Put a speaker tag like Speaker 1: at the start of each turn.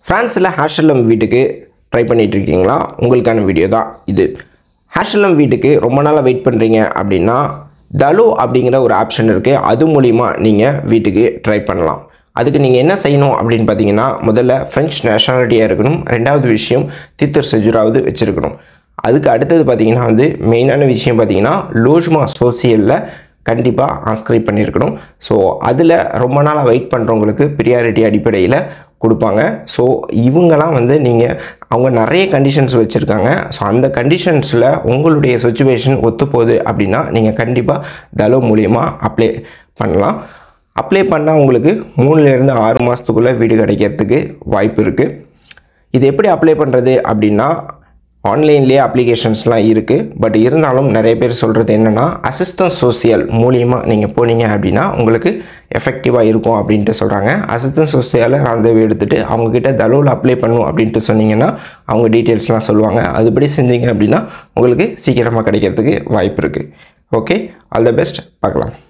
Speaker 1: ஃப்ரான்ஸில் ஹேஷலம் வீட்டுக்கு ட்ரை பண்ணிட்டு இருக்கீங்களா உங்களுக்கான வீடியோ தான் இது ஹேஷலம் வீட்டுக்கு ரொம்ப நாளாக வெயிட் பண்ணுறீங்க அப்படின்னா தலோ அப்படிங்கிற ஒரு ஆப்ஷன் இருக்குது அது மூலிமா நீங்கள் வீட்டுக்கு ட்ரை பண்ணலாம் அதுக்கு நீங்கள் என்ன செய்யணும் அப்படின்னு பார்த்தீங்கன்னா முதல்ல ஃப்ரெஞ்ச் நேஷனாலிட்டியாக இருக்கணும் ரெண்டாவது விஷயம் தித்தர் செஜுராவது வச்சுருக்கணும் அதுக்கு அடுத்தது பார்த்தீங்கன்னா வந்து மெயினான விஷயம் பார்த்தீங்கன்னா லோஜ்மா சோசியலில் கண்டிப்பாக ஆன்ஸ்கிரைப் பண்ணியிருக்கணும் ஸோ அதில் ரொம்ப நாளாக வெயிட் பண்ணுறவங்களுக்கு ப்ரியாரிட்டி அடிப்படையில் கொடுப்பாங்க ஸோ இவங்கெல்லாம் வந்து நீங்கள் அவங்க நிறைய கண்டிஷன்ஸ் வச்சுருக்காங்க ஸோ அந்த கண்டிஷன்ஸில் உங்களுடைய சுச்சுவேஷன் ஒத்துப்போகுது அப்படின்னா நீங்கள் கண்டிப்பாக தலோ மூலியமாக அப்ளை பண்ணலாம் அப்ளை பண்ணால் உங்களுக்கு மூணுலேருந்து ஆறு மாதத்துக்குள்ளே வீடு கிடைக்கிறதுக்கு வாய்ப்பு இருக்குது இது எப்படி அப்ளை பண்ணுறது அப்படின்னா ஆன்லைன்லேயே அப்ளிகேஷன்ஸ்லாம் இருக்குது பட் இருந்தாலும் நிறைய பேர் சொல்கிறது என்னென்னா அசிஸ்டன்ட் சோசியல் மூலியமாக நீங்கள் போனீங்க அப்படின்னா உங்களுக்கு எஃபெக்டிவாக இருக்கும் அப்படின்ட்டு சொல்கிறாங்க அசிஸ்டன்ட் சோசியலை அந்த எடுத்துகிட்டு அவங்கக்கிட்ட தலோவில் அப்ளை பண்ணும் அப்படின்ட்டு சொன்னீங்கன்னா அவங்க டீட்டெயில்ஸ்லாம் சொல்லுவாங்க அதுபடி செஞ்சீங்க அப்படின்னா உங்களுக்கு சீக்கிரமாக கிடைக்கிறதுக்கு வாய்ப்பு இருக்குது ஓகே ஆல் த பெஸ்ட் பார்க்கலாம்